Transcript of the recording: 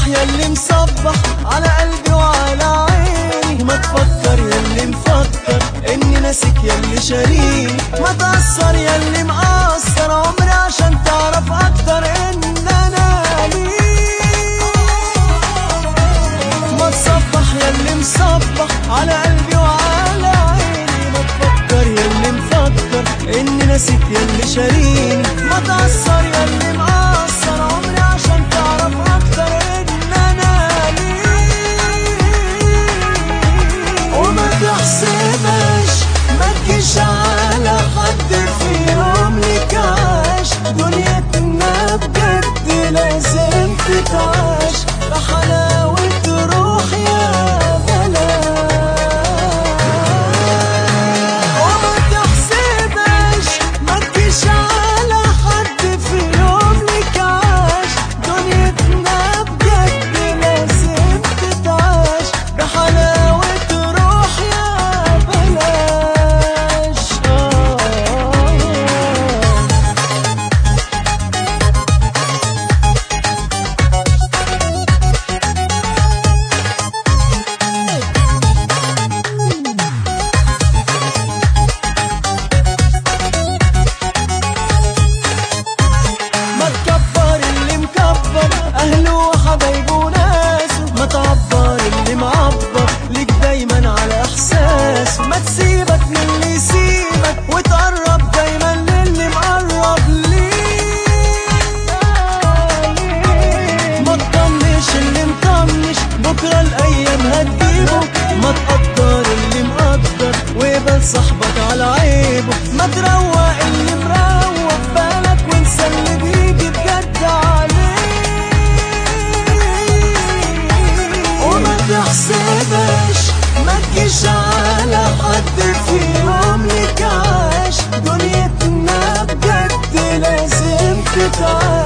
ياللي مصبح على قلبي وعلى عيني ما تفكر ياللي مفكر اني ناسك ياللي شاريني ما تأثر ياللي مقصر عمري عشان تعرف اكتر ان انا ليك ما تصبح ياللي مصبح على قلبي وعلى عيني ما تفكر ياللي مفكر اني ناسيك ياللي شاريني ما تأثر ياللي مقصر عمري عشان تعرف اكتر ان انا ليك وما تحسبش ما تجيش على حد في يوم لك عاش دنيتنا بجد لازم تتعاش بحلاوة روح يا بلاش وما تحسبش ما تجيش على حد في يوم لك عاش دنيتنا بجد لازم تتعاش بحلاوة روح يا بلاش آه ما تكبر اللي مكبر اهله وحبايبه وناسه ما تعبر اللي معبر ليك دايما على احساسه ما تسيبك من اللي يسيبك وتقرب دايما للي مقرب ليك ما تطنش اللي مطنش بكره الايام هتجيبه ما تقدر اللي مقدر وقبل صاحبك على عيبه ما تروق اللي مروق بالك وانسى اللي بيجي بجد عليك وما تحسبش ما تجيش على حد في يوم لك عاش دنيتنا بجد لازم تتعاش